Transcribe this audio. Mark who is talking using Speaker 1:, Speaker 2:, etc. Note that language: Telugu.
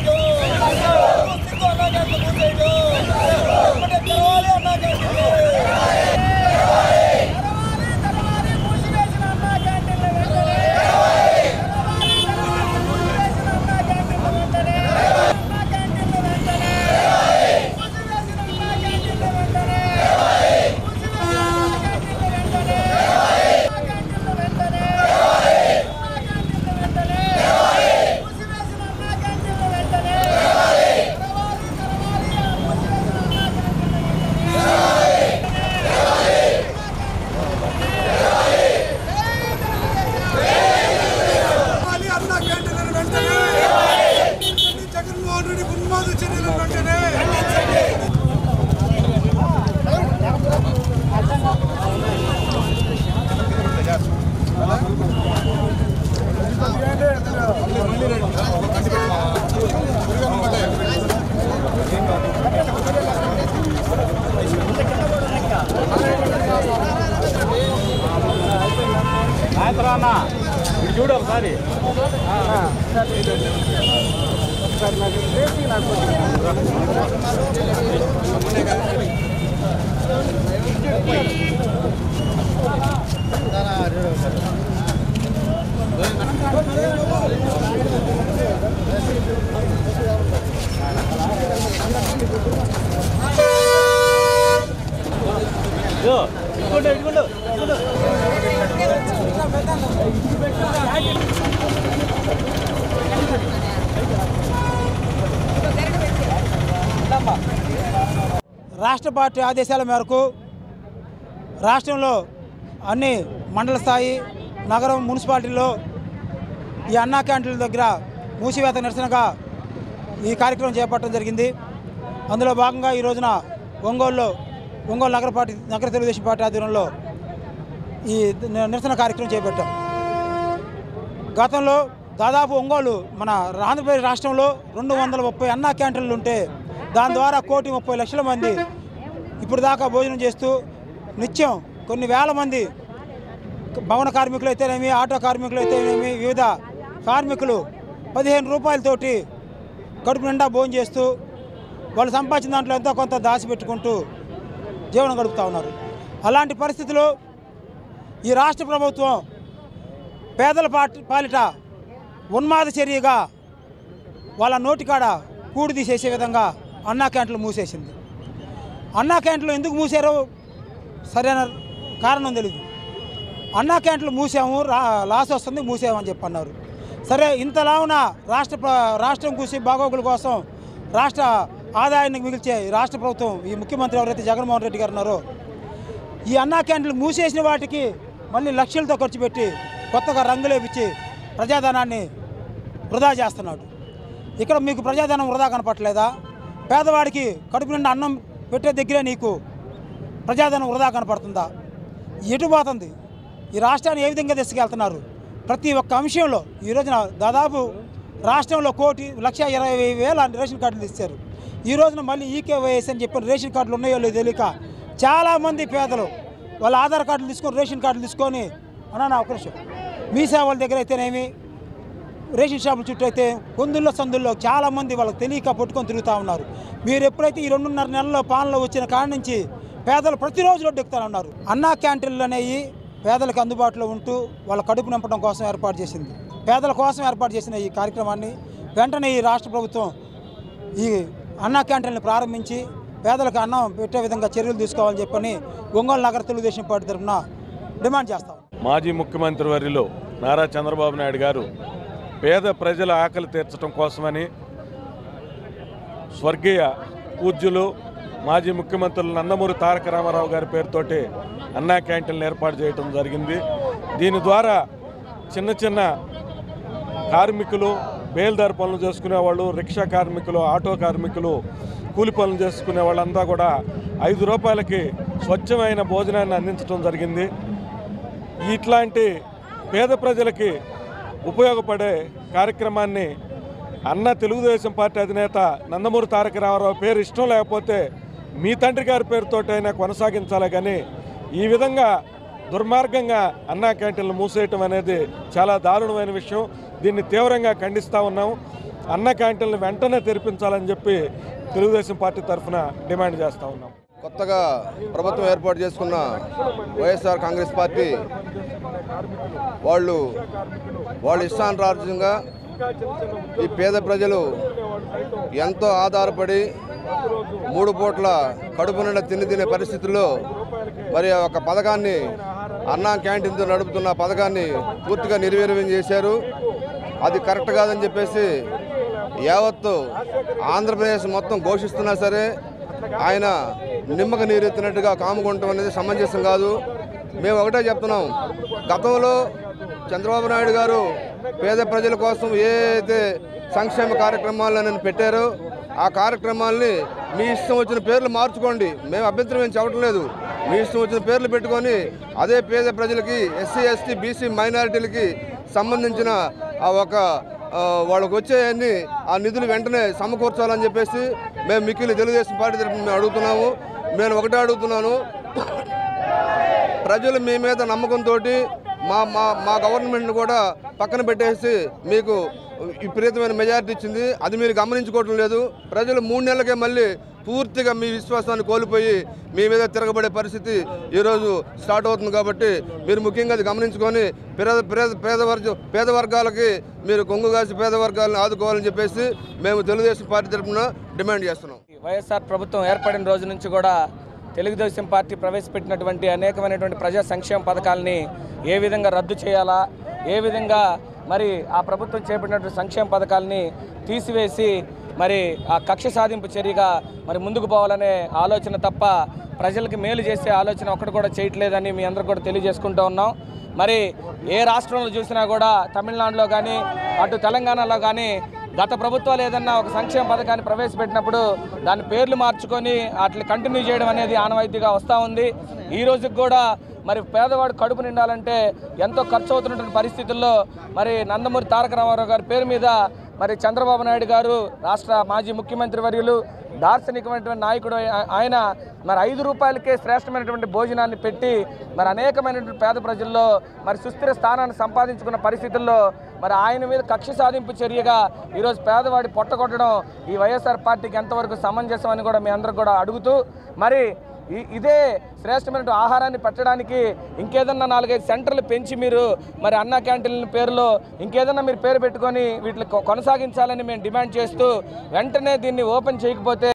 Speaker 1: మూసేయడం సిగ్గు అన్నా క్యాంటీన్లు మూసేయడం ఎప్పటి తెరవాలి అన్నా క్యాంటీన్లు
Speaker 2: కావాలి అన్న క్యాంటీన్లను వెంటనే జగన్మోహన్ రెడ్డి ఉన్మాద చర్యలను వెంటనే
Speaker 3: చూడు ఒకసారి ఇదిగోండి ఇదిగోండి ఇదిగోండి
Speaker 4: రాష్ట్ర పార్టీ ఆదేశాల మేరకు రాష్ట్రంలో అన్ని మండల స్థాయి నగరం మున్సిపాలిటీల్లో ఈ అన్నా క్యాంటీన్ల దగ్గర మూసివేత నిరసనగా ఈ కార్యక్రమం చేపట్టడం జరిగింది అందులో భాగంగా ఈ రోజున ఒంగోలులో ఒంగోలు నగర పార్టీ నగర తెలుగుదేశం పార్టీ ఆధ్వర్యంలో ఈ ని- నిరసన కార్యక్రమం చేపట్టాం గతంలో దాదాపు ఒంగోలు మన ఆంధ్రప్రదేశ్ రాష్ట్రంలో రెండు వందల ముప్పై అన్నా క్యాంటీన్లు ఉంటే దాని ద్వారా కోటి ముప్పై లక్షల మంది ఇప్పుడు దాకా భోజనం చేస్తూ నిత్యం కొన్ని వేల మంది భవన కార్మికులు అయితేనేమి ఆటో కార్మికులు అయితేనేమి వివిధ కార్మికులు పదిహేను రూపాయలతోటి కడుపు నిండా భోజనం చేస్తూ వాళ్ళు సంపాదించిన దాంట్లో ఎంతో కొంత దాచిపెట్టుకుంటూ జీవనం గడుపుతూ ఉన్నారు అలాంటి పరిస్థితుల్లో ఈ రాష్ట్ర ప్రభుత్వం పేదల పాట పాలిట ఉన్మాద చర్యగా వాళ్ళ నోటికాడ కూడి తీసేసే విధంగా అన్నా క్యాంటీన్లు మూసేసింది అన్నా క్యాంటీన్లు ఎందుకు మూసారో సరైన కారణం తెలియదు అన్నా క్యాంటీన్లు మూసాము రా లాస్ వస్తుంది మూసామని చెప్పి అన్నారు సరే ఇంతలావున రాష్ట్ర ప్ర- రాష్ట్రం కూసి బాగోగుల కోసం రాష్ట్ర ఆదాయాన్ని మిగిల్చే ఈ రాష్ట్ర ప్రభుత్వం ఈ ముఖ్యమంత్రి ఎవరైతే జగన్మోహన్ రెడ్డి గారు ఉన్నారో ఈ అన్నా క్యాంటీన్లు మూసేసిన వాటికి మళ్ళీ లక్షలతో ఖర్చు పెట్టి కొత్తగా రంగులేపించి ప్రజాధనాన్ని వృధా చేస్తున్నాడు ఇక్కడ మీకు ప్రజాధనం వృధా కనపట్లేదా పేదవాడికి కడుపు నిండా అన్నం పెట్టే దగ్గరే నీకు ప్రజాధనం వృధా కనపడుతుందా ఎటు పోతుంది ఈ రాష్ట్రాన్ని ఏ విధంగా తీసుకెళ్తున్నారు ప్రతి ఒక్క అంశంలో ఈ రోజున దాదాపు రాష్ట్రంలో కోటి లక్ష ఇరవై వేల రేషన్ కార్డులు ఇచ్చారు ఈ రోజున మళ్ళీ ఈకేవైఎస్ అని చెప్పిన రేషన్ కార్డులు ఉన్నాయో లేదో తెలియక చాలామంది పేదలు వాళ్ళ ఆధార్ కార్డులు తీసుకొని రేషన్ కార్డులు తీసుకొని అన్నా నా ఒక నిమిషం మీ సేవల దగ్గర అయితేనేమి రేషన్ షాపుల చుట్టూ అయితే కొందుల్లో సందుల్లో చాలామంది వాళ్ళకి తెలియక పట్టుకొని తిరుగుతూ ఉన్నారు మీరు ఎప్పుడైతే ఈ రెండున్నర నెలల్లో పాలనలో వచ్చిన కాడ నుంచి పేదలు ప్రతిరోజు రోడ్డు ఎక్కుతా ఉన్నారు అన్నా క్యాంటీన్లు అనేవి పేదలకు అందుబాటులో ఉంటూ వాళ్ళ కడుపు నింపడం కోసం ఏర్పాటు చేసింది పేదల కోసం ఏర్పాటు చేసిన ఈ కార్యక్రమాన్ని వెంటనే ఈ రాష్ట్ర ప్రభుత్వం ఈ అన్నా క్యాంటీన్లు ప్రారంభించి పేదలకు అన్నం పెట్టే విధంగా చర్యలు తీసుకోవాలని చెప్పని ఒంగోలు నగర తెలుగుదేశం పార్టీ తరఫున డిమాండ్ చేస్తాం
Speaker 5: మాజీ ముఖ్యమంత్రి వర్యులు నారా చంద్రబాబు నాయుడు గారు పేద ప్రజల ఆకలి తీర్చడం కోసమని స్వర్గీయ పూజ్యులు మాజీ ముఖ్యమంత్రులు నందమూరి తారక రామారావు గారి పేరుతోటి అన్నా క్యాంటీన్లు ఏర్పాటు చేయడం జరిగింది దీని ద్వారా చిన్న చిన్న కార్మికులు బేల్దారి పనులు చేసుకునేవాళ్ళు రిక్షా కార్మికులు ఆటో కార్మికులు కూలి పనులు చేసుకునే వాళ్ళంతా కూడా ఐదు రూపాయలకి స్వచ్ఛమైన భోజనాన్ని అందించడం జరిగింది ఇట్లాంటి పేద ప్రజలకి ఉపయోగపడే కార్యక్రమాన్ని అన్న తెలుగుదేశం పార్టీ అధినేత నందమూరి తారక రామారావు పేరు ఇష్టం లేకపోతే మీ తండ్రి గారి పేరుతోటైనా కొనసాగించాలి కానీ ఈ విధంగా దుర్మార్గంగా అన్నా క్యాంటీన్లు మూసేయటం అనేది చాలా దారుణమైన విషయం దీన్ని తీవ్రంగా ఖండిస్తూ ఉన్నాం అన్న క్యాంటీన్లు వెంటనే తెరిపించాలని చెప్పి తెలుగుదేశం పార్టీ తరఫున డిమాండ్ చేస్తూ ఉన్నాం
Speaker 6: కొత్తగా ప్రభుత్వం ఏర్పాటు చేసుకున్న వైఎస్ఆర్ కాంగ్రెస్ పార్టీ వాళ్ళు వాళ్ళు ఇష్టానురాజ్యంగా ఈ పేద ప్రజలు ఎంతో ఆధారపడి మూడు పూట్ల కడుపు నిండా తిని తినే పరిస్థితుల్లో మరి ఒక పథకాన్ని అన్నా క్యాంటీన్తో నడుపుతున్న పథకాన్ని పూర్తిగా నిర్వీర్యం చేశారు అది కరెక్ట్ కాదని చెప్పేసి యావత్తు ఆంధ్రప్రదేశ్ మొత్తం ఘోషిస్తున్నా సరే ఆయన నిమ్మక నీరెత్తినట్టుగా కాముకుంటాం అనేది సమంజసం కాదు మేము ఒకటే చెప్తున్నాం గతంలో చంద్రబాబు నాయుడు గారు పేద ప్రజల కోసం ఏ అయితే సంక్షేమ కార్యక్రమాలను పెట్టారో ఆ కార్యక్రమాల్ని మీ ఇష్టం వచ్చిన పేర్లు మార్చుకోండి మేము అభ్యంతరం ఏం చెప్పడం లేదు మీ ఇష్టం వచ్చిన పేర్లు పెట్టుకొని అదే పేద ప్రజలకి ఎస్సీ ఎస్టీ బీసీ మైనారిటీలకి సంబంధించిన ఆ ఒక ఆ, వాళ్ళకు వచ్చేయన్ని ఆ నిధులు వెంటనే సమకూర్చాలని చెప్పేసి మేము మిక్కిలి తెలుగుదేశం పార్టీ తరఫున మేము అడుగుతున్నాము నేను ఒకటే అడుగుతున్నాను ప్రజలు మీ మీద నమ్మకంతో మా మా మా గవర్నమెంట్ని కూడా పక్కన పెట్టేసి మీకు విపరీతమైన మెజారిటీ ఇచ్చింది అది మీరు గమనించుకోవటం లేదు ప్రజలు మూడు నెలలకే మళ్ళీ పూర్తిగా మీ విశ్వాసాన్ని కోల్పోయి మీ మీద తిరగబడే పరిస్థితి ఈరోజు స్టార్ట్ అవుతుంది కాబట్టి మీరు ముఖ్యంగా అది గమనించుకొని పేద పేద పేద వర్గ పేద వర్గాలకి మీరు కొంగు కాసి పేద వర్గాలను ఆదుకోవాలని చెప్పేసి మేము తెలుగుదేశం పార్టీ తరఫున డిమాండ్ చేస్తున్నాం
Speaker 7: వైఎస్ఆర్ ప్రభుత్వం ఏర్పడిన రోజు నుంచి కూడా తెలుగుదేశం పార్టీ ప్రవేశపెట్టినటువంటి అనేకమైనటువంటి ప్రజా సంక్షేమ పథకాలని ఏ విధంగా రద్దు చేయాలా ఏ విధంగా మరి ఆ ప్రభుత్వం చేపట్టినటువంటి సంక్షేమ పథకాలని తీసివేసి మరి ఆ కక్ష సాధింపు చర్యగా మరి ముందుకు పోవాలనే ఆలోచన తప్ప ప్రజలకి మేలు చేసే ఆలోచన ఒక్కటి కూడా చేయట్లేదని మీ అందరూ కూడా తెలియజేసుకుంటూ ఉన్నాం మరి ఏ రాష్ట్రంలో చూసినా కూడా తమిళనాడులో కానీ అటు తెలంగాణలో కానీ గత ప్రభుత్వాలు ఏదన్నా ఒక సంక్షేమ పథకాన్ని ప్రవేశపెట్టినప్పుడు దాని పేర్లు మార్చుకొని వాటిని కంటిన్యూ చేయడం అనేది ఆనవాయితీగా వస్తూ ఉంది ఈ రోజుకి కూడా మరి పేదవాడు కడుపు నిండాలంటే ఎంతో ఖర్చు అవుతున్నటువంటి పరిస్థితుల్లో మరి నందమూరి తారక రామారావు గారి పేరు మీద మరి చంద్రబాబు నాయుడు గారు రాష్ట్ర మాజీ ముఖ్యమంత్రి వర్యులు దార్శనికమైనటువంటి నాయకుడు ఆ- ఆయన మరి ఐదు రూపాయలకే శ్రేష్టమైనటువంటి భోజనాన్ని పెట్టి మరి అనేకమైనటువంటి పేద ప్రజల్లో మరి సుస్థిర స్థానాన్ని సంపాదించుకున్న పరిస్థితుల్లో మరి ఆయన మీద కక్ష సాధింపు చర్యగా ఈరోజు పేదవాడి పొట్టగొట్టడం ఈ వైఎస్ఆర్ పార్టీకి ఎంతవరకు సమంజసం అని కూడా మీ అందరికి కూడా అడుగుతూ మరి ఈ- ఇదే శ్రేష్టమైన ఆహారాన్ని పెట్టడానికి ఇంకేదన్నా నాలుగైదు సెంటర్లు పెంచి మీరు మరి అన్నా క్యాంటీన్ల పేరులో ఇంకేదన్నా మీరు పేరు పెట్టుకొని వీటిని కొ- కొనసాగించాలని మేము డిమాండ్ చేస్తూ వెంటనే దీన్ని ఓపెన్ చేయకపోతే